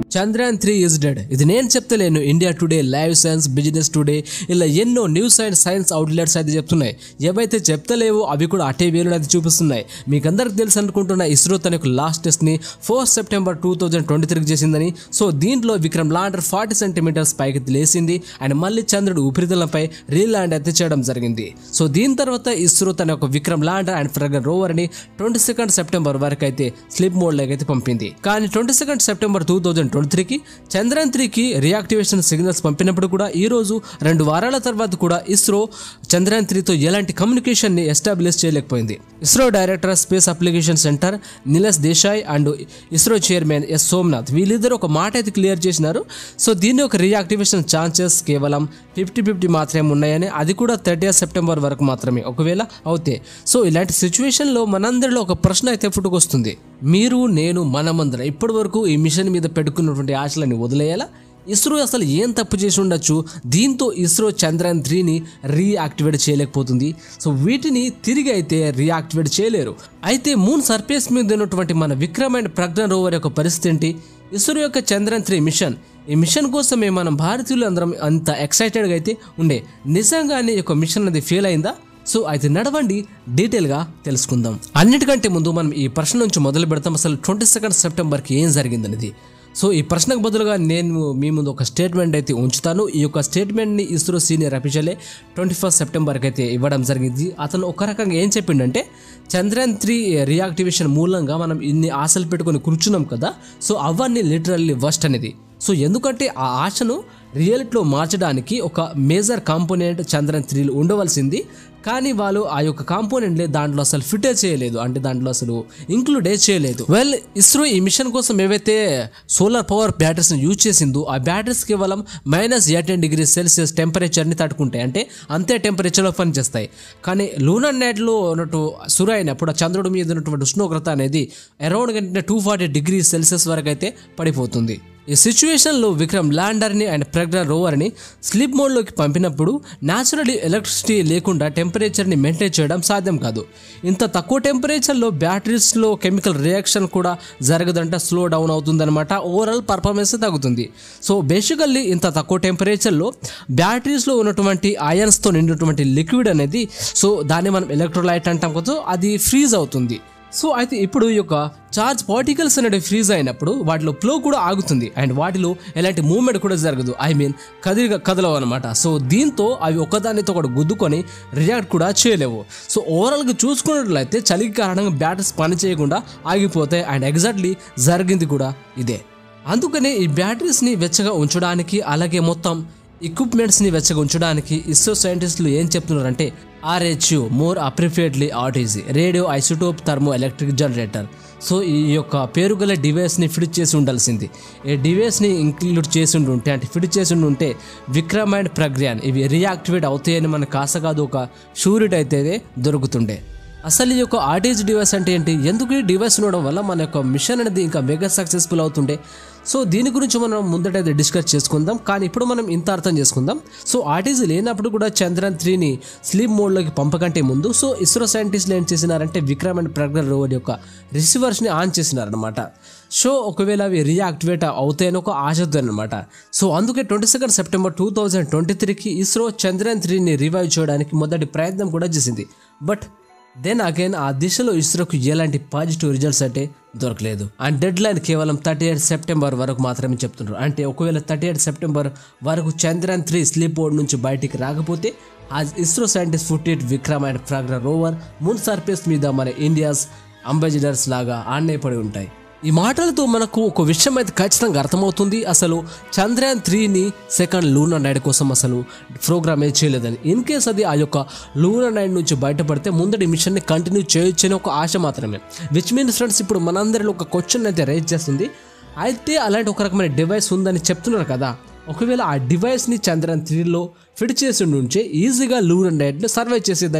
Chandrayaan three is dead ఇది నేను చెప్తలేను India today live science business today ఇలా ఎన్నో న్యూస్ అండ్ సైన్స్ అవుట్లెట్స్ అయితే చెప్తున్నాయి ఏవైతే చెప్తలేవో అవి కూడా అటే వేలు అయితే చూపిస్తున్నాయి మీకు అందరికి తెలుసు అనుకుంటున్న ఇస్రో తన యొక్క లాస్ట్ టెస్ట్ ని four September two thousand twenty త్రీకి చేసిందని సో దీంట్లో విక్రమ్ ల్యాండర్ ఫార్టీ సెంటీమీటర్స్ పైకి లేసింది అండ్ మళ్ళీ చంద్రుడు ఉపరితలంపై రీల్ ల్యాండ్ అయితే చేయడం జరిగింది సో దీని తర్వాత ఇస్రో తన యొక్క Vikram lander and Pragyan rover ని ట్వంటీ సెకండ్ సెప్టెంబర్ వరకు అయితే స్లీప్ మోడ్ లోకి అయితే పంపింది కానీ twenty second September two thousand twenty త్రీకి చంద్రయాన్ త్రీకి రియాక్టివేషన్ సిగ్నల్స్ పంపినప్పుడు కూడా ఈ రోజు రెండు వారాల తర్వాత కూడా ఇస్రో చంద్రయాన్ త్రీతో ఎలాంటి కమ్యూనికేషన్ ని ఎస్టాబ్లిష్ చేయలేకపోయింది ISRO director space application centre Nilesh Desai and ISRO chairman S Somanath వీళ్ళిద్దరు ఒక మాట అయితే క్లియర్ చేసినారు సో దీని యొక్క రియాక్టివేషన్ ఛాన్సెస్ కేవలం ఫిఫ్టీ ఫిఫ్టీ మాత్రమే ఉన్నాయని అది కూడా థర్టీ సెప్టెంబర్ వరకు మాత్రమే ఒకవేళ అవుతే సో ఇలాంటి సిచ్యువేషన్లో మనందరిలో ఒక ప్రశ్న అయితే పుట్టుకొస్తుంది మీరు నేను మనమందరం ఇప్పటి వరకు ఈ మిషన్ మీద పెట్టుకున్నటువంటి ఆశలని వదిలేయాలా ఇస్రో అసలు ఏం తప్పు చేసి ఉండొచ్చు దీంతో ఇస్రో చంద్రయాన్ త్రీని రీయాక్టివేట్ చేయలేకపోతుంది సో వీటిని తిరిగి అయితే రీయాక్టివేట్ చేయలేరు అయితే మూన్ సర్ఫేస్ మీద ఉన్నటువంటి మన విక్రమ్ అండ్ ప్రజ్ఞ రోవర్ యొక్క పరిస్థితి ఏంటి ఇస్రో యొక్క చంద్రయాన్ త్రీ మిషన్ ఈ మిషన్ కోసమే మనం భారతీయులు అందరం అంత ఎక్సైటెడ్గా అయితే ఉండే నిజంగానే ఈ యొక్క మిషన్ అనేది ఫెయిల్ అయిందా సో అయితే నడవండి డీటెయిల్గా తెలుసుకుందాం అన్నిటికంటే ముందు మనం ఈ ప్రశ్న నుంచి మొదలు పెడతాం అసలు ట్వంటీ సెకండ్ సెప్టెంబర్కి ఏం జరిగిందనేది సో ఈ ప్రశ్నకు బదులుగా నేను మీ ముందు ఒక స్టేట్మెంట్ అయితే ఉంచుతాను ఈ యొక్క స్టేట్మెంట్ని ఇస్రో సీనియర్ అఫీషియలే ట్వంటీ ఫస్ట్ సెప్టెంబర్కి అయితే ఇవ్వడం జరిగింది అతను ఒక రకంగా ఏం చెప్పిండంటే చంద్రయాన్ త్రీ రియాక్టివేషన్ మూలంగా మనం ఇన్ని ఆశలు పెట్టుకొని కూర్చున్నాం కదా సో అవన్నీ లిటరల్లీ వర్స్ట్ అనేది సో ఎందుకంటే ఆ ఆశను రియాలిటీలో మార్చడానికి ఒక మేజర్ కాంపోనెంట్ చంద్రయాన్ త్రీలో ఉండవలసింది కానీ వాళ్ళు ఆ యొక్క కాంపోనెంట్ని దాంట్లో అసలు ఫిటే చేయలేదు అంటే దాంట్లో అసలు ఇంక్లూడే చేయలేదు వెల్ ఇస్రో ఈ మిషన్ కోసం ఏవైతే సోలార్ పవర్ బ్యాటరీస్ని యూజ్ చేసిందో ఆ బ్యాటరీస్ కేవలం మైనస్ ఎయిటీన్ డిగ్రీ సెల్సియస్ టెంపరేచర్ని తట్టుకుంటాయి అంటే అంతే టెంపరేచర్లో పనిచేస్తాయి కానీ లూనర్ నైట్లో ఉన్నట్టు సురు అయినప్పుడు ఆ చంద్రుడి మీద ఉన్నటువంటి ఉష్ణోగ్రత అనేది around two forty degree Celsius వరకు అయితే పడిపోతుంది ఈ సిచ్యువేషన్లో విక్రమ్ ల్యాండర్ని అండ్ ప్రజ్ఞ రోవర్ని స్లీప్ మోడ్లోకి పంపినప్పుడు న్యాచురల్ ఎలక్ట్రిసిటీ లేకుండా టెంపరేచర్ని మెయింటైన్ చేయడం సాధ్యం కాదు ఇంత తక్కువ టెంపరేచర్లో బ్యాటరీస్లో కెమికల్ రియాక్షన్ కూడా జరగదంటే స్లో డౌన్ అవుతుందన్నమాట ఓవరాల్ పర్ఫార్మెన్స్ తగ్గుతుంది సో బేసికల్లీ ఇంత తక్కువ టెంపరేచర్లో బ్యాటరీస్లో ఉన్నటువంటి అయన్స్తో నిండినటువంటి లిక్విడ్ అనేది సో దాన్ని మనం ఎలక్ట్రోలైట్ అంటాం కదా అది ఫ్రీజ్ అవుతుంది సో అయితే ఇప్పుడు ఈ యొక్క చార్జ్ పార్టికల్స్ అనేవి ఫ్రీజ్ అయినప్పుడు వాటిలో ఫ్లో కూడా ఆగుతుంది అండ్ వాటిలో ఎలాంటి మూవ్మెంట్ కూడా జరగదు ఐ మీన్ కదిలిగా కదలవు అనమాట సో దీంతో అవి ఒకదానితో ఒకటి గుద్దుకొని రియాక్ట్ కూడా చేయలేవు సో ఓవరాల్గా చూసుకున్నట్లయితే చలికి కారణంగా బ్యాటరీస్ పని చేయకుండా ఆగిపోతాయి అండ్ ఎగ్జాక్ట్లీ జరిగింది కూడా ఇదే అందుకనే ఈ బ్యాటరీస్ని వెచ్చగా ఉంచడానికి అలాగే మొత్తం ఎక్విప్మెంట్స్ని వెచ్చగా ఉంచడానికి ఇస్రో సైంటిస్టులు ఏం చెప్తున్నారంటే RHU more appropriately RTG radio isotope thermo electric generator so ఈ యొక్క పేరు గల డివైస్ని ఫిట్ చేసి ఉండాల్సింది ఈ డివైస్ని ఇంక్లూడ్ చేసి ఉంటే అంటే ఫిట్ చేసి ఉంటే విక్రమ్ అండ్ ప్రగ్యాన్ ఇవి రియాక్టివేట్ అవుతాయని మనకు కాస కాదు ఒక షూరిటీ అయితే దొరుకుతుండే అసలు ఈ యొక్క ఆర్టీజీ డివైస్ అంటే ఏంటి ఎందుకు ఈ డివైస్ ఉండడం వల్ల మన యొక్క మిషన్ అనేది ఇంకా మెగా సక్సెస్ఫుల్ అవుతుండే సో దీని గురించి మనం ముందటైతే డిస్కస్ చేసుకుందాం కానీ ఇప్పుడు మనం ఇంత అర్థం చేసుకుందాం సో ఆర్టీజీ లేనప్పుడు కూడా చంద్రయాన్ త్రీని స్లీప్ మోడ్లోకి పంపకంటే ముందు సో ఇస్రో సైంటిస్టులు ఏం చేసినారంటే విక్రమ్ అండ్ ప్రజ్ఞ రోవర్ యొక్క రిసీవర్స్ని ఆన్ చేసినారనమాట సో ఒకవేళ అవి రీయాక్టివేట్ అవుతాయని ఒక ఆశతో అనమాట సో అందుకే twenty second September two thousand twenty త్రీకి ఇస్రో చంద్రయాన్ త్రీని రివైవ్ చేయడానికి మొదటి ప్రయత్నం కూడా చేసింది బట్ దెన్ అగైన్ ఆ దిశలో ఇస్రోకు ఎలాంటి పాజిటివ్ రిజల్ట్స్ అంటే దొరకలేదు అండ్ డెడ్ లైన్ కేవలం థర్టీ ఎయిట్ సెప్టెంబర్ వరకు మాత్రమే చెప్తున్నారు అంటే ఒకవేళ థర్టీ ఎయిట్ సెప్టెంబర్ వరకు చంద్రయాన్ త్రీ స్లీప్ బోర్డ్ నుంచి బయటికి రాకపోతే ఆ ISRO scientist put it Vikram and Pragyan rover moon surface మీద మన ఇండియాస్ అంబాసిడర్స్ లాగా ఆన్నే పడి ఉంటాయి ఈ మాటలతో మనకు ఒక విషయం అయితే ఖచ్చితంగా అర్థమవుతుంది అసలు చంద్రయాన్ త్రీని సెకండ్ లూనర్ నైట్ కోసం అసలు ప్రోగ్రామ్ ఏం చేయలేదని ఇన్ కేస్ అది ఆ యొక్క లూనర్ నైట్ నుంచి బయటపడితే ముందటి మిషన్ని కంటిన్యూ చేయొచ్చని ఒక ఆశ మాత్రమే విచ్ మీన్స్ ఫ్రెండ్స్ ఇప్పుడు మనందరిలో ఒక క్వశ్చన్ అయితే రైజ్ చేస్తుంది అయితే అలాంటి ఒక రకమైన డివైస్ ఉందని చెప్తున్నారు కదా ఒకవేళ ఆ డివైస్ని చంద్రయాన్ త్రీలో ఫిట్ చేసి ఉంటే ఈజీగా లూనర్ నైట్ని సర్వే చేసేదని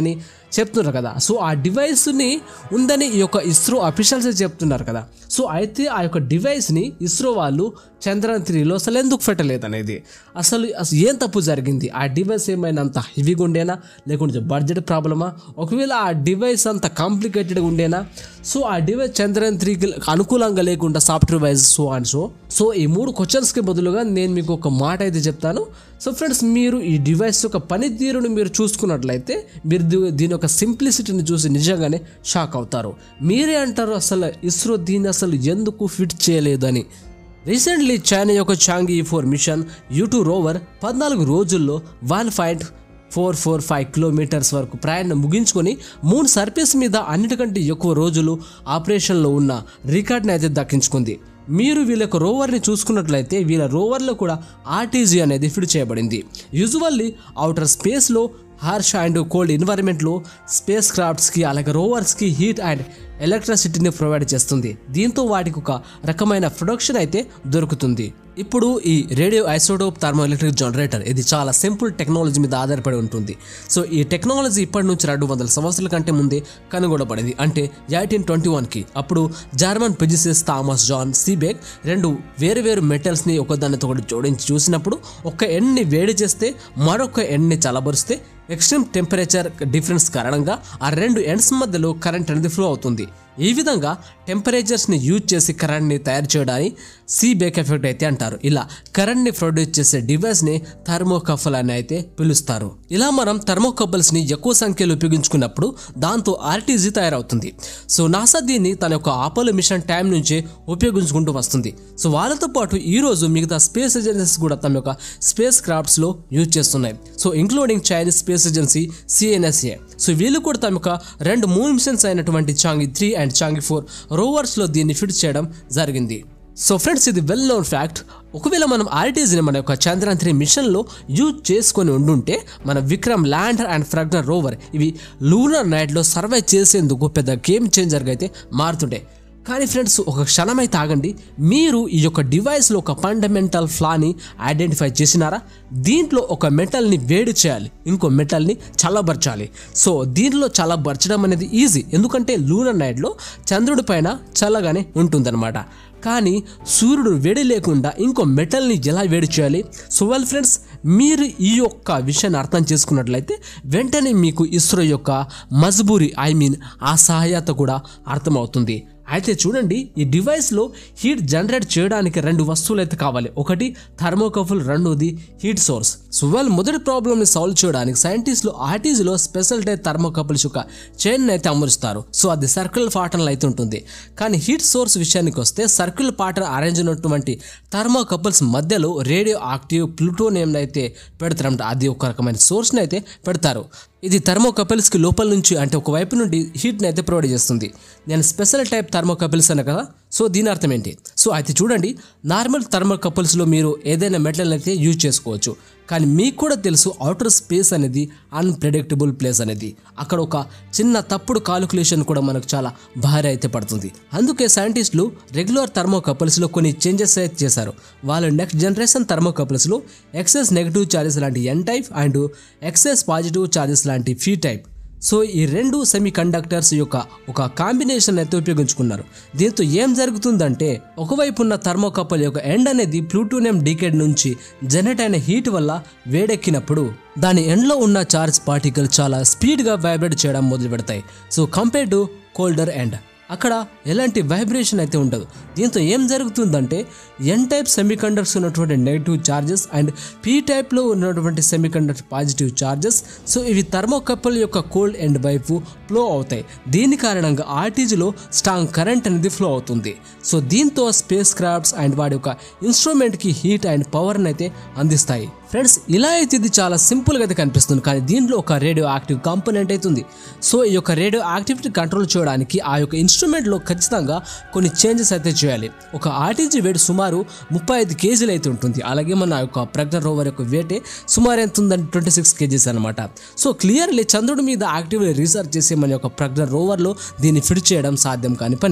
చెప్తున్నారు కదా సో ఆ డివైస్ని ఉందని ఈ యొక్క ఇస్రో అఫీషియల్స్ చెప్తున్నారు కదా సో అయితే ఆ యొక్క డివైస్ని ఇస్రో వాళ్ళు చంద్రయాన్ త్రీలో అసలు ఎందుకు పెట్టలేదు అనేది అసలు అసలు ఏం తప్పు జరిగింది ఆ డివైస్ ఏమైనా అంత హెవీగా ఉండేనా లేకుంటే బడ్జెట్ ప్రాబ్లమా ఒకవేళ ఆ డివైస్ అంత కాంప్లికేటెడ్గా ఉండేనా సో ఆ డివైస్ చంద్రయాన్ త్రీకి అనుకూలంగా లేకుండా software wise so and so so ఈ మూడు క్వశ్చన్స్కి బదులుగా నేను మీకు ఒక మాట అయితే చెప్తాను సో ఫ్రెండ్స్ మీరు ఈ డివైస్ యొక్క పనితీరుని మీరు చూసుకున్నట్లయితే మీరు దీ- దీని యొక్క సింప్లిసిటీని చూసి నిజంగానే షాక్ అవుతారు మీరే అంటారు అసలు ఇస్రో దీన్ని అసలు ఎందుకు ఫిట్ చేయలేదు అని రీసెంట్లీ చైనా యొక్క Chang'e four mission Yutu rover పద్నాలుగు రోజుల్లో one point four four five kilometres వరకు ప్రయాణం ముగించుకొని మూన్ సర్ఫేస్ మీద అన్నిటికంటే ఎక్కువ రోజులు ఆపరేషన్లో ఉన్న రికార్డ్ని అయితే దక్కించుకుంది మీరు వీళ్ళ యొక్క రోవర్ని చూసుకున్నట్లయితే వీళ్ళ రోవర్లో కూడా ఆర్టీజీ అనేది ఫిట్ చేయబడింది యూజువల్లీ అవుటర్ స్పేస్లో హార్ష్ అండ్ కోల్డ్ ఎన్వైరన్మెంట్లో స్పేస్ క్రాఫ్ట్స్కి అలాగే రోవర్స్కి హీట్ అండ్ ఎలక్ట్రిసిటీని ప్రొవైడ్ చేస్తుంది దీంతో వాటికి ఒక రకమైన ప్రొడక్షన్ అయితే దొరుకుతుంది ఇప్పుడు ఈ radio isotope thermo electric generator ఇది చాలా సింపుల్ టెక్నాలజీ మీద ఆధారపడి ఉంటుంది సో ఈ టెక్నాలజీ ఇప్పటి నుంచి రెండు వందల సంవత్సరాల కంటే ముందే కనుగొనబడింది అంటే ఎయిటీన్ ట్వంటీ వన్కి అప్పుడు German physicist Thomas John Seebeck రెండు వేరు వేరు మెటల్స్ని ఒకదానితో ఒకటి జోడించి చూసినప్పుడు ఒక ఎండ్ని వేడి చేస్తే మరొక ఎండ్ని చల్లబరిస్తే ఎక్స్ట్రీమ్ టెంపరేచర్ డిఫరెన్స్ కారణంగా ఆ రెండు ఎండ్స్ మధ్యలో కరెంట్ అనేది ఫ్లో అవుతుంది ఈ విధంగా టెంపరేచర్స్ని యూజ్ చేసి కరెంట్ని తయారు చేయడాన్ని సీబేక్ ఎఫెక్ట్ అయితే అంటారు ఇలా కరెంట్ని ప్రొడ్యూస్ చేసే డివైస్ని థర్మోకఫల్ అని అయితే పిలుస్తారు ఇలా మనం థర్మోకబుల్స్ని ఎక్కువ సంఖ్యలో ఉపయోగించుకున్నప్పుడు దాంతో ఆర్టీజీ తయారవుతుంది సో నాసా దీన్ని తన యొక్క ఆపోలో మిషన్ టైం నుంచే ఉపయోగించుకుంటూ వస్తుంది సో వాళ్ళతో పాటు ఈ రోజు మిగతా స్పేస్ ఏజెన్సీస్ కూడా తమ యొక్క స్పేస్ క్రాఫ్ట్స్లో యూజ్ చేస్తున్నాయి so including Chinese space agency CNSA so వీళ్ళు కూడా తమ యొక్క రెండు మూన్ మిషన్స్ అయినటువంటి Chang'e three and Chang'e four రోవర్స్లో దీన్ని ఫిట్ చేయడం జరిగింది సో ఫ్రెండ్స్ ఇది వెల్ నోన్ ఫ్యాక్ట్ ఒకవేళ మనం ఆర్టీజీని మన యొక్క చంద్రయాన్ త్రీ మిషన్లో యూజ్ చేసుకొని ఉండుంటే మన Vikram lander and Pragyan rover ఇవి లూనర్ నైట్లో సర్వే చేసేందుకు పెద్ద గేమ్ చేంజర్గా అయితే మారుతుండే కానీ ఫ్రెండ్స్ ఒక క్షణం అయితే ఆగండి మీరు ఈ యొక్క డివైస్లో ఒక ఫండమెంటల్ ఫ్లాని ఐడెంటిఫై చేసినారా దీంట్లో ఒక మెటల్ని వేడి చేయాలి ఇంకో మెటల్ని చల్లబరచాలి సో దీనిలో చల్లబరచడం అనేది ఈజీ ఎందుకంటే లూనర్ నైట్లో చంద్రుడి పైన చల్లగానే ఉంటుందన్నమాట కానీ సూర్యుడు వేడి లేకుండా ఇంకో మెటల్ని ఎలా వేడి చేయాలి సో వెల్ ఫ్రెండ్స్ మీరు ఈ యొక్క విషయాన్ని అర్థం చేసుకున్నట్లయితే వెంటనే మీకు ఇస్రో యొక్క మజ్బూరి ఐ మీన్ ఆ సహాయత కూడా అర్థమవుతుంది అయితే చూడండి ఈ డివైస్లో హీట్ జనరేట్ చేయడానికి రెండు వస్తువులు అయితే కావాలి ఒకటి థర్మోకపుల్ రెండోది హీట్ సోర్స్ సో వాళ్ళు మొదటి ప్రాబ్లమ్ని సాల్వ్ చేయడానికి సైంటిస్టులు ఆర్టీజీలో స్పెషల్ టైప్ థర్మోకపుల్స్ యొక్క చైన్ అయితే అమరుస్తారు సో అది సర్కిల్ ప్యాటర్న్ అయితే ఉంటుంది కానీ హీట్ సోర్స్ విషయానికి వస్తే సర్కిల్ ప్యాటర్న్ అరేంజ్ ఉన్నటువంటి థర్మోకపుల్స్ మధ్యలో రేడియో యాక్టివ్ ప్లూటోనియం అయితే పెడతారంట అది ఒక రకమైన సోర్స్ని అయితే పెడతారు ఇది థర్మోకపిల్స్కి లోపల నుంచి అంటే ఒక వైపు నుండి హీట్ని అయితే ప్రొవైడ్ చేస్తుంది నేను స్పెషల్ టైప్ థర్మోకపిల్స్ అన్న కదా సో దీని అర్థం ఏంటి సో అయితే చూడండి నార్మల్ థర్మోకపుల్స్లో మీరు ఏదైనా మెటల్ అయితే యూజ్ చేసుకోవచ్చు కానీ మీకు కూడా తెలుసు అవుటర్ స్పేస్ అనేది అన్ప్రెడిక్టబుల్ ప్లేస్ అనేది అక్కడ ఒక చిన్న తప్పుడు కాలిక్యులేషన్ కూడా మనకు చాలా భారీ అయితే పడుతుంది అందుకే సైంటిస్టులు రెగ్యులర్ థర్మోకపుల్స్లో కొన్ని చేంజెస్ అయితే చేశారు వాళ్ళు నెక్స్ట్ జనరేషన్ థర్మోకపుల్స్లో ఎక్సెస్ నెగిటివ్ చార్జెస్ లాంటి N type and excess positive charges లాంటి ఫీ టైప్ సో ఈ రెండు సెమీ కండక్టర్స్ యొక్క ఒక కాంబినేషన్ అయితే ఉపయోగించుకున్నారు దీంతో ఏం జరుగుతుందంటే ఒకవైపు ఉన్న థర్మోకపుల్ యొక్క ఎండ్ అనేది ప్లూటోనియం డీకేడ్ నుంచి జనరేట్ అయిన హీట్ వల్ల వేడెక్కినప్పుడు దాని ఎండ్లో ఉన్న చార్జ్ పార్టికల్ చాలా స్పీడ్గా వైబ్రేట్ చేయడం మొదలు పెడతాయి so compare to colder end అక్కడ ఎలాంటి వైబ్రేషన్ అయితే ఉండదు దీంతో ఏం జరుగుతుందంటే ఎన్ టైప్ సెమీకండక్టర్స్ ఉన్నటువంటి నెగిటివ్ చార్జెస్ అండ్ పీ టైప్లో ఉన్నటువంటి సెమీకండక్టర్ పాజిటివ్ చార్జెస్ సో ఇవి థర్మోకపుల్ యొక్క కోల్డ్ ఎండ్ వైపు ఫ్లో అవుతాయి దీని కారణంగా ఆర్టీజీలో స్ట్రాంగ్ కరెంట్ అనేది ఫ్లో అవుతుంది సో దీంతో స్పేస్ క్రాఫ్ట్స్ అండ్ వాడి యొక్క ఇన్స్ట్రుమెంట్కి హీట్ అండ్ పవర్ని అయితే అందిస్తాయి ఫ్రెండ్స్ ఇలా అయితే ఇది చాలా సింపుల్గా అయితే కనిపిస్తుంది కానీ దీంట్లో ఒక రేడియో యాక్టివ్ కాంపోనెంట్ అవుతుంది సో ఈ యొక్క రేడియో యాక్టివిటీ కంట్రోల్ చేయడానికి ఆ యొక్క ఇన్స్ట్రుమెంట్లో ఖచ్చితంగా కొన్ని చేంజెస్ అయితే చేయాలి ఒక ఆర్టీజీ వెయిట్ సుమారు ముప్పై ఐదు కేజీలు అయితే ఉంటుంది అలాగే మన యొక్క ప్రజ్ఞ రోవర్ యొక్క వెయిట్ సుమారు ఎంత ఉందంటే ట్వంటీ సిక్స్ కేజీస్ అనమాట సో క్లియర్లీ చంద్రుడి మీద యాక్టివ్లీ రీసెర్చ్ చేసి మన యొక్క ప్రజ్ఞ రోవర్లో దీన్ని ఫిట్ చేయడం సాధ్యం కాని పని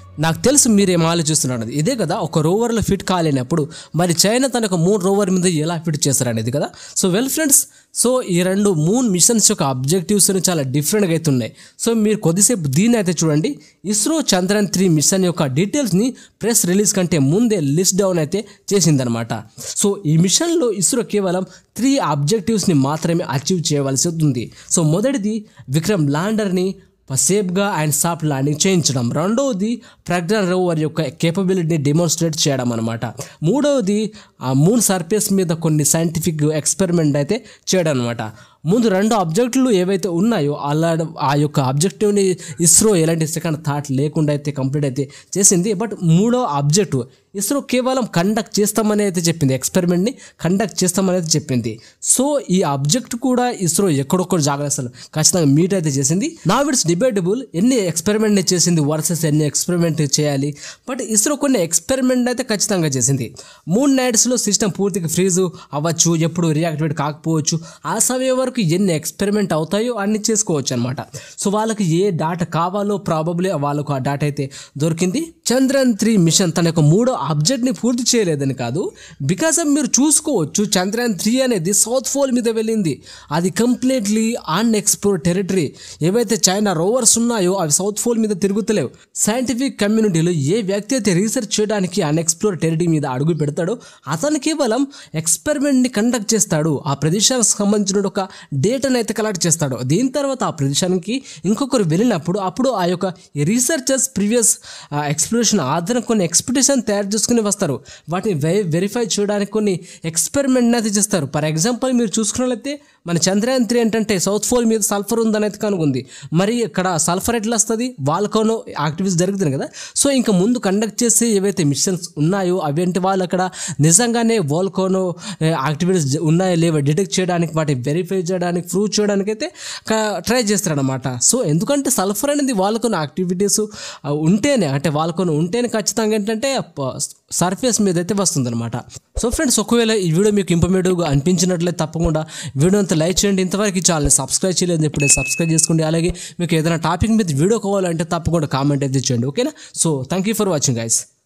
నాకు తెలుసు మీరేం ఆలోచిస్తున్నారు అనేది. ఇదే కదా ఒక రోవర్లో ఫిట్ కాలేనప్పుడు మరి చైనా తన ఒక మూన్ రోవర్ మీద ఎలా ఫిట్ చేస్తారనేది కదా సో వెల్ ఫ్రెండ్స్ సో ఈ రెండు మూన్ మిషన్స్ యొక్క అబ్జెక్టివ్స్ చాలా డిఫరెంట్గా అయితే ఉన్నాయి సో మీరు కొద్దిసేపు దీన్ని అయితే చూడండి ఇస్రో చంద్రయాన్ త్రీ మిషన్ యొక్క డీటెయిల్స్ని ప్రెస్ రిలీజ్ కంటే ముందే లిస్ట్ డౌన్ అయితే చేసిందనమాట సో ఈ మిషన్లో ఇస్రో కేవలం త్రీ అబ్జెక్టివ్స్ని మాత్రమే అచీవ్ చేయవలసి ఉంది సో మొదటిది విక్రమ్ ల్యాండర్ని సేఫ్గా అండ్ సాఫ్ట్ ల్యాండింగ్ చేయించడం రెండవది ప్రజ్ఞాన్ రోవర్ యొక్క కేపబిలిటీని డెమోన్స్ట్రేట్ చేయడం అనమాట మూడవది ఆ మూన్ సర్ఫేస్ మీద కొన్ని సైంటిఫిక్ ఎక్స్పెరిమెంట్ అయితే చేయడం అనమాట ముందు రెండు ఆబ్జెక్టులు ఏవైతే ఉన్నాయో అలా ఆ యొక్క ఆబ్జెక్టివ్ని ఇస్రో ఎలాంటి సెకండ్ థాట్ లేకుండా అయితే కంప్లీట్ అయితే చేసింది బట్ మూడో ఆబ్జెక్టివ్ ఇస్రో కేవలం కండక్ట్ చేస్తామని అయితే చెప్పింది ఎక్స్పెరిమెంట్ని కండక్ట్ చేస్తామని అయితే చెప్పింది సో ఈ ఆబ్జెక్ట్ కూడా ఇస్రో ఎక్కడొక్కడ జాగ్రత్తలు ఖచ్చితంగా మీట్ అయితే చేసింది నా ఇట్స్ డిబేటబుల్ ఎన్ని ఎక్స్పెరిమెంట్ చేసింది వర్సెస్ ఎన్ని ఎక్స్పెరిమెంట్ చేయాలి బట్ ఇస్రో కొన్ని ఎక్స్పెరిమెంట్ అయితే ఖచ్చితంగా చేసింది మూన్ నైట్స్లో సిస్టమ్ పూర్తిగా ఫ్రీజ్ అవ్వచ్చు ఎప్పుడు రియాక్టివేట్ కాకపోవచ్చు ఆ సమయం వరకు ఎన్ని ఎక్స్పెరిమెంట్ అవుతాయో అన్ని చేసుకోవచ్చు అనమాట సో వాళ్ళకి ఏ డాటా కావాలో ప్రాబబ్లీ వాళ్ళకు ఆ డాటా అయితే దొరికింది చంద్రయాన్ త్రీ మిషన్ తన యొక్క మూడో ఆబ్జెక్ట్ని పూర్తి చేయలేదని కాదు బికాస్ ఆఫ్ మీరు చూసుకోవచ్చు చంద్రయాన్ త్రీ అనేది సౌత్ పోల్ మీద వెళ్ళింది అది కంప్లీట్లీ అన్ఎక్స్ప్లోర్ టెరిటరీ ఏవైతే చైనా రోవర్స్ ఉన్నాయో అవి సౌత్ పోల్ మీద తిరుగుతలేవు సైంటిఫిక్ కమ్యూనిటీలో ఏ వ్యక్తి అయితే రీసెర్చ్ చేయడానికి అన్ఎక్స్ప్లోర్ టెరిటరీ మీద అడుగు పెడతాడో అతను కేవలం ఎక్స్పెరిమెంట్ని కండక్ట్ చేస్తాడు ఆ ప్రదేశానికి సంబంధించిన ఒక డేటాను అయితే కలెక్ట్ చేస్తాడు దీని తర్వాత ఆ ప్రదేశానికి ఇంకొకరు వెళ్ళినప్పుడు అప్పుడు ఆ యొక్క రీసెర్చర్స్ ప్రీవియస్ ఎక్స్ప్లోరేషన్ ఆధారం కొన్ని ఎక్స్పెక్టేషన్ తయారు చేసుకుని వస్తారు వాటిని వె వెరిఫై చేయడానికి కొన్ని ఎక్స్పెరిమెంట్ అయితే చేస్తారు ఫర్ ఎగ్జాంపుల్ మీరు చూసుకున్నట్లయితే మన చంద్రయాన్ త్రీ ఏంటంటే సౌత్ పోల్ మీద సల్ఫర్ ఉందని అయితే కనుగొంది మరి ఇక్కడ సల్ఫర్ ఎట్లా వస్తుంది వాల్కోనో యాక్టివిటీస్ జరుగుతుంది కదా సో ఇంకా ముందు కండక్ట్ చేసే ఏవైతే మిషన్స్ ఉన్నాయో అవేంటి వాళ్ళు అక్కడ నిజంగానే వాల్కోనో యాక్టివిటీస్ ఉన్నాయో లేవో డిటెక్ట్ చేయడానికి వాటి వెరిఫై చేయడానికి ప్రూవ్ చేయడానికి అయితే ట్రై చేస్తారనమాట సో ఎందుకంటే సల్ఫర్ అనేది వాళ్ళకొని యాక్టివిటీస్ ఉంటేనే అంటే వాళ్ళకొని ఉంటేనే ఖచ్చితంగా ఏంటంటే సర్ఫేస్ మీద అయితే వస్తుందన్నమాట సో ఫ్రెండ్స్ ఒకవేళ ఈ వీడియో మీకు ఇంపర్మేటివ్గా అనిపించినట్లయితే తప్పకుండా వీడియో అంతా లైక్ చేయండి ఇంతవరకు ఈ ఛానల్ని సబ్స్క్రైబ్ చేయలేదు ఇప్పుడే సబ్స్క్రైబ్ చేసుకోండి అలాగే మీకు ఏదైనా టాపిక్ మీద వీడియో కావాలంటే తప్పకుండా కామెంట్ అయితే చేయండి ఓకేనా so thank you for watching guys